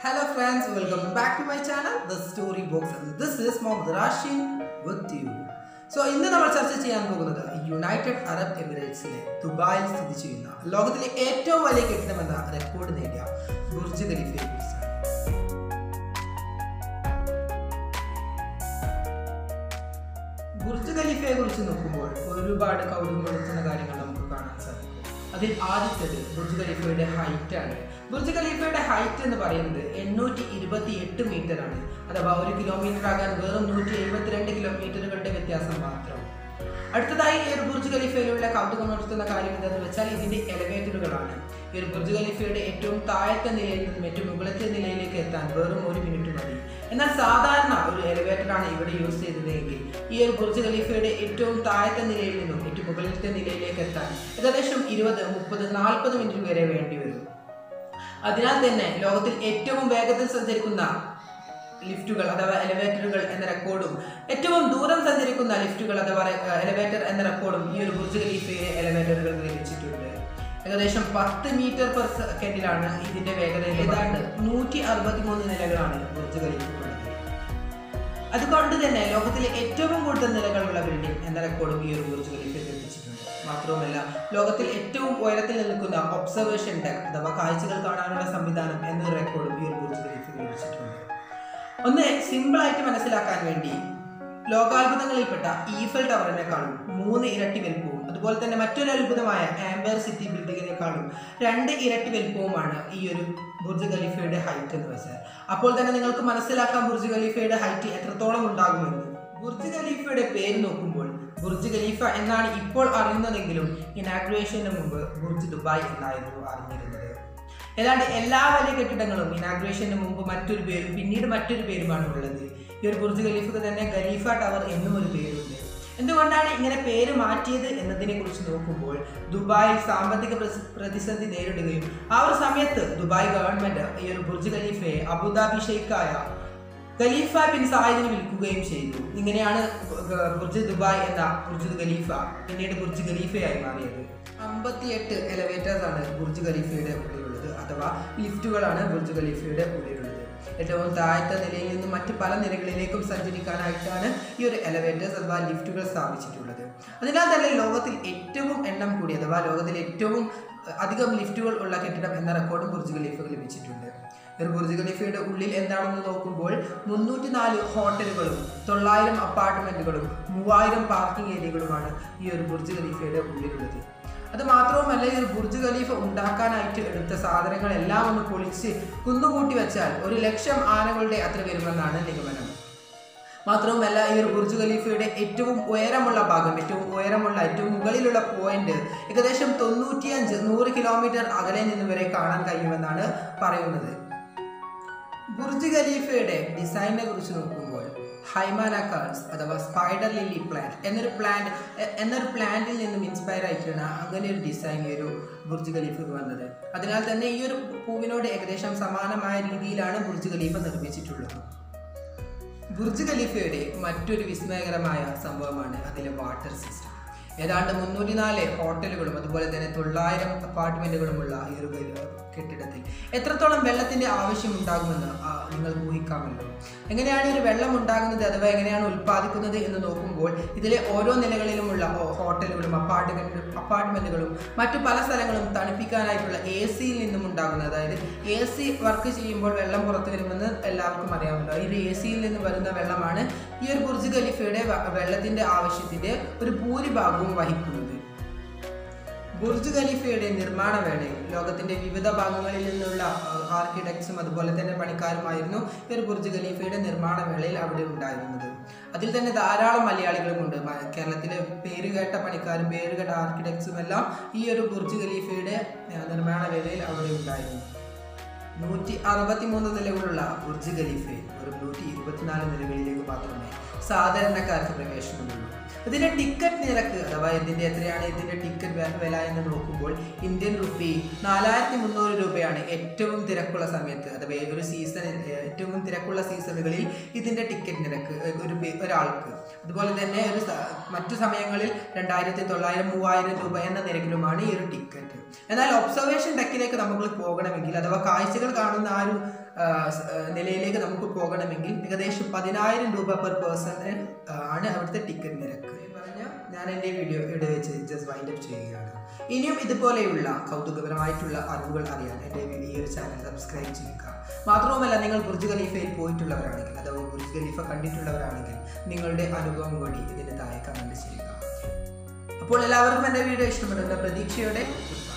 Hello friends, welcome back to my channel, The Story Box. And this is Mohammed Rashid with you. So ഇന്ന് നമ്മൾ ചർച്ച ചെയ്യാൻ പോകുന്നത് United Arab എമിറേറ്റ്സിലെ ദുബായിൽ സ്ഥിതി ചെയ്യുന്ന ലോകത്തിലെ ഏറ്റവും വലിയ കെട്ടിടമെന്ന റെക്കോർഡ് നേടിയ ബുർജ് ഖലീഫയെ കുറിച്ചാണ് ബുർജ് ഖലീഫയെ കുറിച്ച് നോക്കുമ്പോൾ ഒരുപാട് കൗതുകപ്പെടുത്തുന്ന കാര്യങ്ങൾ നമുക്ക് കാണാൻ സാധിക്കും അതിൽ ആദ്യത്തേത് ബുർജ് ഖലീഫയുടെ ഹൈറ്റ് ആണ് ബുർജ് ഖലീഫയുടെ ഹൈറ്റ് എന്ന് പറയുന്നത് എണ്ണൂറ്റി ഇരുപത്തി എട്ട് മീറ്റർ ആണ് അഥവാ ഒരു കിലോമീറ്റർ ആകാൻ വെറും നൂറ്റി എഴുപത്തിരണ്ട് കിലോമീറ്ററുകളുടെ വ്യത്യാസം മാത്രം അടുത്തതായി ഈ ഒരു ബുർജ് ഖലീഫയിലുള്ള കൗതുകമുണർത്തുന്ന കാര്യം എന്താണെന്ന് വെച്ചാൽ ഇതിന്റെ എലവേറ്ററുകളാണ് ഈ ഒരു ബുർജ് ഖലീഫയുടെ ഏറ്റവും താഴത്തെ നിലയിൽ നിന്നും ഏറ്റവും മുകളിലത്തെ നിലയിലേക്ക് എത്താൻ വെറും ഒരു മിനിറ്റ് മതി എന്നാൽ സാധാരണ ഒരു എലിവേറ്റർ ആണ് ഇവിടെ യൂസ് ചെയ്തതെങ്കിൽ ഈ ഒരു ബുർജ് ഖലീഫയുടെ ഏറ്റവും താഴത്തെ നിലയിൽ നിന്നും ഏറ്റവും മുകളിലത്തെ നിലയിലേക്ക് എത്താൻ ഏകദേശം ഇരുപത് മുപ്പത് നാൽപ്പത് മിനിറ്റ് വരെ വേണ്ടി വരും അതിനാൽ തന്നെ ലോകത്തിൽ ഏറ്റവും വേഗത്തിൽ സഞ്ചരിക്കുന്ന ലിഫ്റ്റുകൾ അഥവാ എലിവേറ്ററുകൾ എന്ന റെക്കോർഡും ഏറ്റവും ദൂരം സഞ്ചരിക്കുന്ന ലിഫ്റ്റുകൾ അഥവാ എലിവേറ്റർ എന്ന റെക്കോർഡും ഈ ഒരു ബുർജ് ഖലീഫയിലെ എലിവേറ്ററുകൾ ലഭിച്ചിട്ടുണ്ട് ഏകദേശം പത്ത് മീറ്റർ പെർ സെക്കൻഡിലാണ് ഇതിന്റെ വേഗത ഏതാണ്ട് നൂറ്റി അറുപത്തി മൂന്ന് നിലകളാണ് ബുർജ് ഖലീഫുള്ളത് അതുകൊണ്ട് തന്നെ ലോകത്തിലെ ഏറ്റവും കൂടുതൽ നിലകളുള്ള ബിൽഡിംഗ് എന്ന റെക്കോർഡും ഈ ഒരു ബുർജ് ഖലീഫയിൽ ലഭിച്ചിട്ടുണ്ട് മാത്രവുമല്ല ലോകത്തിൽ ഏറ്റവും ഉയരത്തിൽ നിൽക്കുന്ന ഒബ്സർവേഷൻ ഡെക്ക് അഥവാ കാഴ്ചകൾ കാണാനുള്ള സംവിധാനം എന്നൊരു റെക്കോർഡും ഈ ഒരു ബുർജ് ഖലീഫയിൽ ലഭിച്ചിട്ടുണ്ട് ഒന്ന് സിമ്പിളായിട്ട് മനസ്സിലാക്കാൻ വേണ്ടി ലോകാത്ഭുതങ്ങളിൽപ്പെട്ട ഈഫൽ ടവറിനേക്കാളും മൂന്ന് ഇരട്ടി വലുപ്പവും അതുപോലെ തന്നെ മറ്റൊരു അത്ഭുതമായ ആംബർ സിറ്റി ബിൽഡിങ്ങിനേക്കാളും രണ്ട് ഇരട്ടി വലുപ്പവുമാണ് ഈ ഒരു ബുർജ് ഖലീഫയുടെ ഹൈറ്റ് എന്ന് വെച്ചാൽ അപ്പോൾ തന്നെ നിങ്ങൾക്ക് മനസ്സിലാക്കാം ബുർജ് ഖലീഫയുടെ ഹൈറ്റ് എത്രത്തോളം ഉണ്ടാകുമെന്ന് ബുർജ് ഖലീഫയുടെ പേര് നോക്കുമ്പോൾ ബുർജ് ഖലീഫ എന്നാണ് ഇപ്പോൾ അറിയുന്നതെങ്കിലും ഇനാഗ്രേഷന് മുമ്പ് ബുർജ് ദുബായ് എന്നായിരുന്നു അറിഞ്ഞിരുന്നത് ഏതാണ്ട് എല്ലാ വലിയ കെട്ടിടങ്ങളും ഇനാഗ്രേഷന് മുമ്പ് മറ്റൊരു പേരും പിന്നീട് മറ്റൊരു പേരുമാണ് ഉള്ളത് ഈ ഒരു ബുർജ് ഖലീഫക്ക് തന്നെ ഖലീഫ ടവർ എന്നും ഒരു പേരുണ്ട് എന്തുകൊണ്ടാണ് ഇങ്ങനെ പേര് മാറ്റിയത് എന്നതിനെ കുറിച്ച് നോക്കുമ്പോൾ ദുബായിൽ സാമ്പത്തിക പ്രസ- പ്രതിസന്ധി നേരിടുകയും ആ ഒരു സമയത്ത് ദുബായ് ഗവൺമെന്റ് ഈ ഒരു ബുർജ് ഖലീഫയെ അബുദാബി ഷെയ്ഖായ ഖലീഫ ബിൻ സായിദിന് വിൽക്കുകയും ചെയ്തു ഇങ്ങനെയാണ് ഗ- ബുർജ് ദുബായ് എന്ന ബുർജ് ഖലീഫ പിന്നീട് ബുർജ് ഖലീഫയായി മാറിയത് അമ്പത്തിയെട്ട് എലവേറ്റേഴ്സ് ആണ് ബുർജ് ഖലീഫയുടെ ഉള്ളിലുള്ളത് അഥവാ ലിഫ്റ്റുകളാണ് ബുർജ് ഖലീഫയുടെ ഉള്ളിലുള്ളത് ഏറ്റവും താഴത്തെ നിലയിൽ നിന്നും മറ്റ് പല നിലകളിലേക്കും സഞ്ചരിക്കാനായിട്ടാണ് ഈ ഒരു എലവേറ്റേഴ്സ് അഥവാ ലിഫ്റ്റുകൾ സ്ഥാപിച്ചിട്ടുള്ളത് അതിനാൽ തന്നെ ലോകത്തിൽ ഏറ്റവും എണ്ണം കൂടി അഥവാ ലോകത്തിൽ ഏറ്റവും അഹ്, അധികം ലിഫ്റ്റുകൾ ഉള്ള കെട്ടിടം എന്ന റെക്കോർഡും ബുർജ് ഖലീഫക്ക് ലഭിച്ചിട്ടുണ്ട് ഈ ഒരു ബുർജ് ഖലീഫയുടെ ഉള്ളിൽ എന്താണെന്ന് നോക്കുമ്പോൾ മുന്നൂറ്റി നാല് ഹോട്ടലുകളും തൊള്ളായിരം അപ്പാർട്ട്മെന്റുകളും മൂവായിരം പാർക്കിംഗ് ഏരിയകളുമാണ് ഈ ഒരു ബുർജ് ഖലീഫയുടെ ഉള്ളിലുള്ളത് അത് മാത്രവുമല്ല ഈ ഒരു ബുർജ് ഖലീഫ ഉണ്ടാക്കാനായിട്ട് എടുത്ത സാധനങ്ങളെല്ലാം ഒന്ന് പൊളിച്ച് കുന്നുകൂട്ടി വെച്ചാൽ ഒരു ലക്ഷം ആനകളുടെ അത്ര വരുമെന്നാണ് നിഗമനം മാത്രവുമല്ല ഈ ഒരു ബുർജ് ഖലീഫയുടെ ഏറ്റവും ഉയരമുള്ള ഭാഗം ഏറ്റവും ഉയരമുള്ള ഏറ്റവും മുകളിലുള്ള പോയിന്റ് ഏകദേശം തൊണ്ണൂറ്റിയഞ്ച് നൂറ് കിലോമീറ്റർ അകലെ നിന്ന് വരെ കാണാൻ കഴിയുമെന്നാണ് പറയുന്നത് ബുർജ് ഖലീഫയുടെ ഡിസൈനിനെ കുറിച്ച് നോക്കുമ്പോൾ ഹൈമാന കാർഡ്സ് അഥവാ സ്പൈഡർ ലില്ലി പ്ലാന്റ് എന്നൊരു പ്ലാന്റ് എന്നൊരു പ്ലാന്റിൽ നിന്നും ഇൻസ്പയർ ആയിട്ടാണ് അങ്ങനെ ഒരു ഡിസൈൻ ഈ ഒരു ബുർജ് ഖലീഫക്ക് വന്നത് അതിനാൽ തന്നെ ഈ ഒരു പൂവിനോട് ഏകദേശം സമാനമായ രീതിയിലാണ് ബുർജ് ഖലീഫ നിർമ്മിച്ചിട്ടുള്ളത് ബുർജ് ഖലീഫയുടെ മറ്റൊരു വിസ്മയകരമായ സംഭവമാണ് അതിലെ വാട്ടർ സിസ്റ്റം ഏതാണ്ട് മുന്നൂറ്റി നാല് ഹോട്ടലുകളും അതുപോലെ തന്നെ തൊള്ളായിരം അപ്പാർട്ട്മെന്റുകളുമുള്ള ഈ ഒരു വലിയ കെട്ടിടത്തിൽ എത്രത്തോളം വെള്ളത്തിന്റെ ആവശ്യം ഉണ്ടാകുമെന്ന് ആ, നിങ്ങൾക്ക് ഊഹിക്കാമല്ലോ എങ്ങനെയാണ് ഈ ഒരു വെള്ളം ഉണ്ടാകുന്നത് അഥവാ എങ്ങനെയാണ് ഉൽപ്പാദിക്കുന്നത് എന്ന് നോക്കുമ്പോൾ ഇതിലെ ഓരോ നിലകളിലുമുള്ള ഹോ- ഹോട്ടലുകളും അപ്പാർട്ട്മെന്റ് അപ്പാർട്ട്മെന്റുകളും മറ്റു പല സ്ഥലങ്ങളും തണുപ്പിക്കാനായിട്ടുള്ള എ സിയിൽ നിന്നും ഉണ്ടാകുന്നത് അതായത് എ സി വർക്ക് ചെയ്യുമ്പോൾ വെള്ളം പുറത്തു വരുമെന്ന് എല്ലാവർക്കും അറിയാമല്ലോ ഈ ഒരു എ സിയിൽ നിന്ന് വരുന്ന വെള്ളമാണ് ഈ ഒരു ബുർജ് ഖലീഫയുടെ വ- വെള്ളത്തിന്റെ ആവശ്യത്തിന്റെ ഒരു ഭൂരിഭാഗവും വഹിക്കുന്നത് ബുർജ് ഖലീഫയുടെ നിർമ്മാണ വേളയിൽ ലോകത്തിന്റെ വിവിധ ഭാഗങ്ങളിൽ നിന്നുള്ള ആർക്കിടെക്ട്സും അതുപോലെ തന്നെ പണിക്കാരുമായിരുന്നു ഈ ഒരു ബുർജ് ഖലീഫയുടെ നിർമ്മാണ വേളയിൽ അവിടെ ഉണ്ടായിരുന്നത് അതിൽ തന്നെ ധാരാളം മലയാളികളുമുണ്ട് മ- കേരളത്തിലെ പേരുകേട്ട പണിക്കാരും പേരുകേട്ട ആർക്കിടെക്ട്സും എല്ലാം ഈ ഒരു ബുർജ് ഖലീഫയുടെ ആ, നിർമ്മാണ വേളയിൽ അവിടെ ഉണ്ടായിരുന്നു നൂറ്റി അറുപത്തി മൂന്ന് നിലകളുള്ള ബുർജ് ഖലീഫയിൽ ഒരു നൂറ്റി ഇരുപത്തിനാല് നിലകളിലേക്ക് മാത്രമേ സാധാരണക്കാർക്ക് പ്രവേശനമുള്ളൂ ഇതിന്റെ ടിക്കറ്റ് നിരക്ക് അഥവാ ഇതിന്റെ എത്രയാണ് ഇതിന്റെ ടിക്കറ്റ് വില എന്ന് നോക്കുമ്പോൾ ഇന്ത്യൻ റുപ്പി നാലായിരത്തി മുന്നൂറ് രൂപ രൂപയാണ് ഏറ്റവും തിരക്കുള്ള സമയത്ത് അഥവാ ഒരു സീസൺ ഏറ്റവും തിരക്കുള്ള സീസണുകളിൽ ഇതിൻ്റെ ടിക്കറ്റ് നിരക്ക് ഒരു പേ- ഒരാൾക്ക് അതുപോലെ തന്നെ ഒരു സ- മറ്റു സമയങ്ങളിൽ രണ്ടായിരത്തി തൊള്ളായിരം മൂവായിരം രൂപ എന്ന നിരക്കിലുമാണ് ഈ ഒരു ടിക്കറ്റ് എന്നാൽ ഒബ്സർവേഷൻ ഡെക്കിലേക്ക് നമുക്ക് പോകണമെങ്കിൽ അഥവാ കാഴ്ചകൾ കാണുന്ന ആ ഒരു ആ, സ്- ആ, നിലയിലേക്ക് നമുക്ക് പോകണമെങ്കിൽ ഏകദേശം പതിനായിരം രൂപ പെർ പേഴ്സൺ ആണ് അവിടുത്തെ ടിക്കറ്റ് നിരക്ക് ഈ പറഞ്ഞ ഞാൻ എൻ്റെ വീഡിയോ ഇവിടെ വെച്ച് ജസ്റ്റ് വൈൻഡ് അപ്പ് ചെയ്യുകയാണ് ഇനിയും ഇതുപോലെയുള്ള കൗതുകപരമായിട്ടുള്ള അറിവുകൾ അറിയാൻ എൻ്റെ ഈ ഒരു ചാനൽ സബ്സ്ക്രൈബ് ചെയ്യുക മാത്രവുമല്ല നിങ്ങൾ ബുർജ് ഖലീഫയിൽ പോയിട്ടുള്ളവരാണെങ്കിൽ അഥവാ ബുർജ് ഖലീഫ കണ്ടിട്ടുള്ളവരാണെങ്കിൽ നിങ്ങളുടെ അനുഭവം കൂടി ഇതിന് താഴെ കമൻറ്റ് ചെയ്യുക അപ്പോൾ എല്ലാവർക്കും എൻ്റെ വീഡിയോ ഇഷ്ടപ്പെടുന്ന പ്രതീക്ഷയോടെ goodbye.